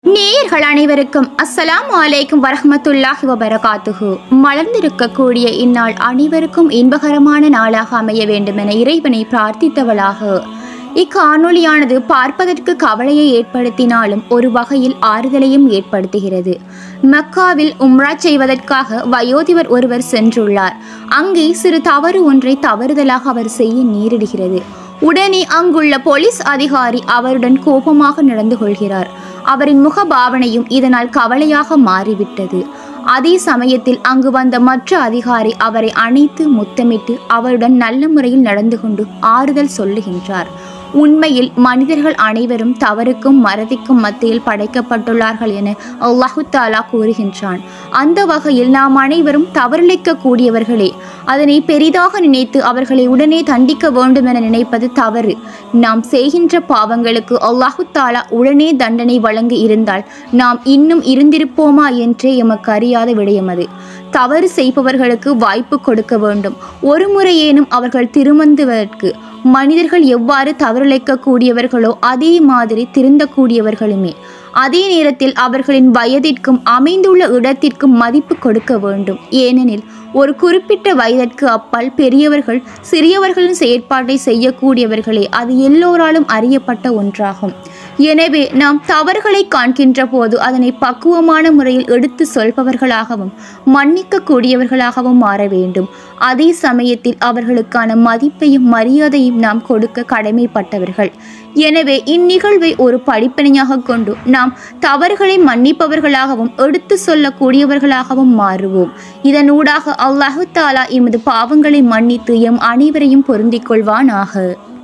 நேயர்கள் அனைவருக்கும் அஸ்ஸலாமு அலைக்கும் வரஹ்மத்துல்லாஹி வபரகாத்துஹு மலர்ந்திருக்கக்கூடிய இந்நாள் அனைவருக்கும் இன்பகரமான நாளாக அமைய வேண்டுமென இறைவனை பிரார்த்தித்தவளாக இக்காணொளியானது பார்ப்பதற்கு கவலையை ஏற்படுத்தினாலும் ஒரு வகையில் ஆறுதலையும் ஏற்படுத்துகிறது மக்காவில் உம்ரா செய்வதற்காக வயோதிபர் ஒருவர் சென்றுள்ளார் அங்கே சிறு தவறு ஒன்றை தவறுதலாக அவர் செய்ய நேரிடுகிறது உடனே அங்குள்ள போலீஸ் அதிகாரி அவருடன் கோபமாக நடந்து கொள்கிறார் அவரின் முகபாவனையும் இதனால் கவலையாக மாறிவிட்டது அதே சமயத்தில் அங்கு வந்த மற்ற அதிகாரி அவரை அணைத்து முத்தமிட்டு அவருடன் நல்ல முறையில் நடந்து கொண்டு ஆறுதல் சொல்லுகின்றார் உண்மையில் மனிதர்கள் அனைவரும் தவறுக்கும் மறதிக்கும் மத்தியில் படைக்கப்பட்டுள்ளார்கள் என அல்லாஹு தாலா கூறுகின்றான் அந்த வகையில் நாம் அனைவரும் தவறிழைக்க கூடியவர்களே அதனை பெரிதாக நினைத்து அவர்களை உடனே தண்டிக்க வேண்டும் என நினைப்பது தவறு நாம் செய்கின்ற பாவங்களுக்கு அல்லாஹு தாலா உடனே தண்டனை வழங்கி இருந்தால் நாம் இன்னும் இருந்திருப்போமா என்றே எமக்கு அறியாத விடயம் அது தவறு செய்பவர்களுக்கு வாய்ப்பு கொடுக்க வேண்டும் ஒரு முறையேனும் அவர்கள் திருமந்துவதற்கு மனிதர்கள் எவ்வாறு தவறிழைக்க கூடியவர்களோ அதே மாதிரி திருந்தக்கூடியவர்களுமே அதே நேரத்தில் அவர்களின் வயதிற்கும் அமைந்துள்ள இடத்திற்கும் மதிப்பு கொடுக்க வேண்டும் ஏனெனில் ஒரு குறிப்பிட்ட வயதிற்கு அப்பால் பெரியவர்கள் சிறியவர்களின் செயற்பாட்டை செய்யக்கூடியவர்களே அது எல்லோராலும் அறியப்பட்ட ஒன்றாகும் எனவே நாம் தவறுகளை காண்கின்ற போது அதனை பக்குவமான முறையில் எடுத்து சொல்பவர்களாகவும் மன்னிக்க கூடியவர்களாகவும் மாற வேண்டும் அதே சமயத்தில் அவர்களுக்கான மதிப்பையும் மரியாதையும் நாம் கொடுக்க கடமைப்பட்டவர்கள் எனவே இந்நிகழ்வை ஒரு படிப்பினையாக கொண்டு நாம் தவறுகளை மன்னிப்பவர்களாகவும் எடுத்து சொல்லக்கூடியவர்களாகவும் மாறுவோம் இதனூடாக அல்லாஹு தாலா எமது பாவங்களை மன்னித்து எம் அனைவரையும் பொருந்திக் கொள்வானாக